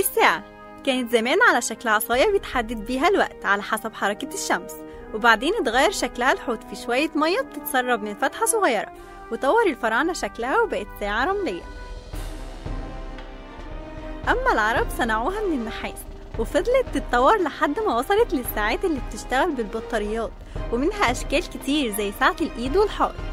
الساعة كانت زمان على شكل عصاية بيتحدد بيها الوقت على حسب حركة الشمس وبعدين اتغير شكلها لحوت في شوية مية بتتسرب من فتحة صغيرة وطور الفراعنة شكلها وبقت ساعة رملية أما العرب صنعوها من النحاس وفضلت تتطور لحد ما وصلت للساعات اللي بتشتغل بالبطاريات ومنها أشكال كتير زي ساعة الإيد والحائط